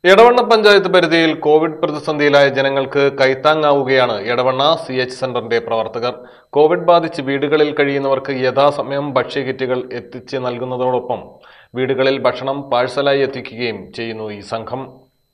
എടവണ്ണ പഞ്ചായത്ത് പരിധിയിൽ കോവിഡ് പ്രതിസന്ധിയിലായ ജനങ്ങൾക്ക് കൈത്താങ്ങാവുകയാണ് Edavanna C H സെന്ററിന്റെ പ്രവർത്തകർ കോവിഡ് ബാധിച്ച് വീടുകളിൽ കഴിയുന്നവർക്ക് യഥാസമയം ഭക്ഷ്യകിറ്റുകൾ എത്തിച്ച് നൽകുന്നതോടൊപ്പം വീടുകളിൽ ഭക്ഷണം പാഴ്സലായി എത്തിക്കുകയും ചെയ്യുന്നു ഈ സംഘം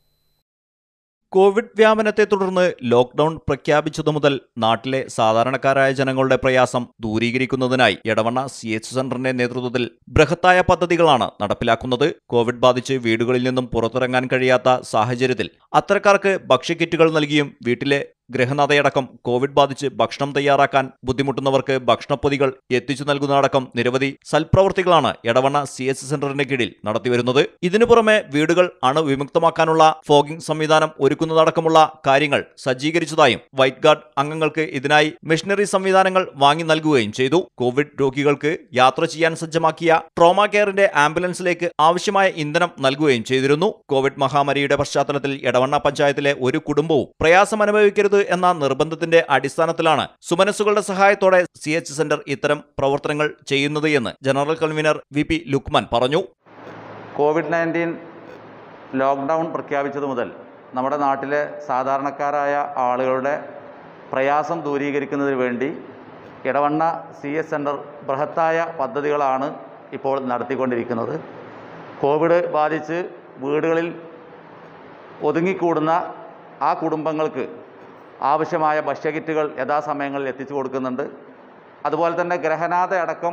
കോവിഡ് വ്യാപനത്തെ തുടർന്ന് ലോക്ക്ഡൌൺ പ്രഖ്യാപിച്ചതു മുതൽ നാട്ടിലെ സാധാരണക്കാരായ ജനങ്ങളുടെ പ്രയാസം ദൂരീകരിക്കുന്നതിനായി എടവണ്ണ സി എച്ച് സെന്ററിന്റെ നേതൃത്വത്തിൽ ബൃഹത്തായ പദ്ധതികളാണ് നടപ്പിലാക്കുന്നത് കോവിഡ് ബാധിച്ച് വീടുകളിൽ നിന്നും പുറത്തിറങ്ങാൻ കഴിയാത്ത സാഹചര്യത്തിൽ അത്തരക്കാർക്ക് ഭക്ഷ്യക്കിറ്റുകൾ നൽകിയും വീട്ടിലെ ഗൃഹനാഥയടക്കം കോവിഡ് ബാധിച്ച് ഭക്ഷണം തയ്യാറാക്കാൻ ബുദ്ധിമുട്ടുന്നവർക്ക് ഭക്ഷണപ്പൊതികൾ എത്തിച്ചു നൽകുന്നതടക്കം നിരവധി സൽപ്രവർത്തികളാണ് എടവണ്ണ സി എച്ച് സെന്ററിന്റെ കീഴിൽ നടത്തിവരുന്നത് ഇതിനു പുറമെ വീടുകൾ അണുവിമുക്തമാക്കാനുള്ള ഫോഗിംഗ് സംവിധാനം ഒരുക്കുന്നതടക്കമുള്ള കാര്യങ്ങൾ സജ്ജീകരിച്ചതായും വൈറ്റ് ഗാർഡ് അംഗങ്ങൾക്ക് ഇതിനായി മെഷീനറി സംവിധാനങ്ങൾ വാങ്ങി നൽകുകയും ചെയ്തു കോവിഡ് രോഗികൾക്ക് യാത്ര ചെയ്യാൻ സജ്ജമാക്കിയ ട്രോമ കെയറിന്റെ ആംബുലൻസിലേക്ക് ആവശ്യമായ ഇന്ധനം നൽകുകയും ചെയ്തിരുന്നു കോവിഡ് മഹാമാരിയുടെ പശ്ചാത്തലത്തിൽ എടവണ്ണ പഞ്ചായത്തിലെ ഒരു കുടുംബവും പ്രയാസം അനുഭവിക്കരുത് എന്ന നിർബന്ധത്തിന്റെ അടിസ്ഥാനത്തിലാണ് സുമനസ്സുകളുടെ സഹായത്തോടെ സി എച്ച് സെന്റർ ഇത്തരം പ്രവർത്തനങ്ങൾ ചെയ്യുന്നത് എന്ന് general convener V P Lukman പറഞ്ഞു കോവിഡ് നയൻറ്റീൻ ലോക്ക്ഡൗൺ പ്രഖ്യാപിച്ചത് മുതൽ നമ്മുടെ നാട്ടിലെ സാധാരണക്കാരായ ആളുകളുടെ പ്രയാസം ദൂരീകരിക്കുന്നതിന് വേണ്ടി ഇടവണ്ണ സി എസ് സെൻറ്റർ ബൃഹത്തായ പദ്ധതികളാണ് ഇപ്പോൾ നടത്തിക്കൊണ്ടിരിക്കുന്നത് കോവിഡ് ബാധിച്ച് വീടുകളിൽ ഒതുങ്ങിക്കൂടുന്ന ആ കുടുംബങ്ങൾക്ക് ആവശ്യമായ ഭക്ഷ്യകിറ്റുകൾ യഥാസമയങ്ങളിൽ എത്തിച്ചു കൊടുക്കുന്നുണ്ട് അതുപോലെ തന്നെ ഗ്രഹനാഥ അടക്കം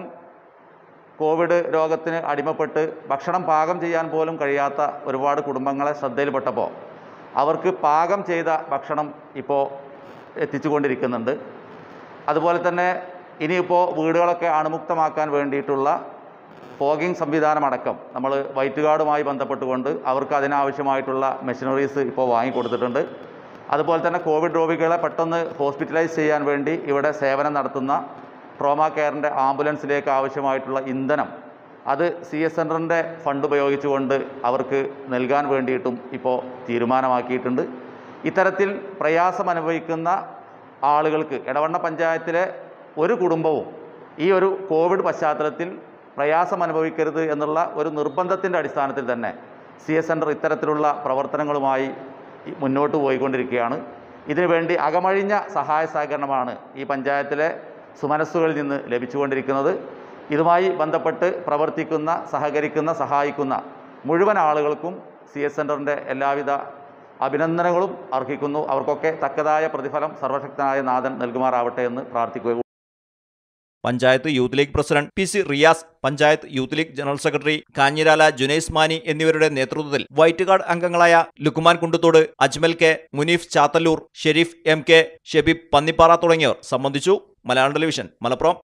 കോവിഡ് രോഗത്തിന് അടിമപ്പെട്ട് ഭക്ഷണം പാകം ചെയ്യാൻ പോലും കഴിയാത്ത ഒരുപാട് കുടുംബങ്ങളെ ശ്രദ്ധയിൽപ്പെട്ടപ്പോൾ അവർക്ക് പാകം ചെയ്ത ഭക്ഷണം ഇപ്പോൾ എത്തിച്ചു കൊണ്ടിരിക്കുന്നുണ്ട് അതുപോലെ തന്നെ ഇനിയിപ്പോൾ വീടുകളൊക്കെ അണുമുക്തമാക്കാൻ വേണ്ടിയിട്ടുള്ള ഫോഗിംഗ് സംവിധാനമടക്കം നമ്മൾ വൈറ്റ് കാർഡുമായി ബന്ധപ്പെട്ടുകൊണ്ട് അവർക്ക് അതിനാവശ്യമായിട്ടുള്ള മെഷീനറീസ് ഇപ്പോൾ വാങ്ങിക്കൊടുത്തിട്ടുണ്ട് അതുപോലെ തന്നെ കോവിഡ് രോഗികളെ പെട്ടെന്ന് ഹോസ്പിറ്റലൈസ് ചെയ്യാൻ വേണ്ടി ഇവിടെ സേവനം നടത്തുന്ന ട്രോമ കെയറിൻ്റെ ആംബുലൻസിലേക്ക് ആവശ്യമായിട്ടുള്ള ഇന്ധനം അത് സി എസ് സെൻറ്ററിൻ്റെ ഫണ്ട് ഉപയോഗിച്ചുകൊണ്ട് അവർക്ക് നൽകാൻ വേണ്ടിയിട്ടും ഇപ്പോൾ തീരുമാനമാക്കിയിട്ടുണ്ട് ഇത്തരത്തിൽ പ്രയാസം അനുഭവിക്കുന്ന ആളുകൾക്ക് എടവണ്ണ പഞ്ചായത്തിലെ ഒരു കുടുംബവും ഈ ഒരു കോവിഡ് പശ്ചാത്തലത്തിൽ പ്രയാസം അനുഭവിക്കരുത് എന്നുള്ള ഒരു നിർബന്ധത്തിൻ്റെ അടിസ്ഥാനത്തിൽ തന്നെ സി എസ് സെൻറ്റർ ഇത്തരത്തിലുള്ള പ്രവർത്തനങ്ങളുമായി ഈ മുന്നോട്ട് പോയിക്കൊണ്ടിരിക്കുകയാണ് ഇതിനുവേണ്ടി അകമഴിഞ്ഞ സഹായ സഹകരണമാണ് ഈ പഞ്ചായത്തിലെ സുമനസ്സുകളിൽ നിന്ന് ലഭിച്ചുകൊണ്ടിരിക്കുന്നത് ഇതുമായി ബന്ധപ്പെട്ട് പ്രവർത്തിക്കുന്ന സഹകരിക്കുന്ന സഹായിക്കുന്ന മുഴുവൻ ആളുകൾക്കും സി എസ് സെൻറ്ററിൻ്റെ എല്ലാവിധ അഭിനന്ദനങ്ങളും അർഹിക്കുന്നു അവർക്കൊക്കെ തക്കതായ പ്രതിഫലം സർവശക്തനായ നാഥൻ നൽകുമാറാവട്ടെ എന്ന് പ്രാർത്ഥിക്കുക panchayat youth league president P C Riyas panchayat youth league general secretary Kanhirala Junais Mani എന്നിവരുടെ നേതൃത്വത്തിൽ വൈറ്റ് ഗാർഡ് അംഗങ്ങളായ Lukman Kunduthode Ajmal K Muneef Chathallur Sherif M K Shebeeb Pannippara തുടങ്ങിയവർ സംബന്ധിച്ചു മലയാളം ടെലിവിഷൻ മലപ്പുറം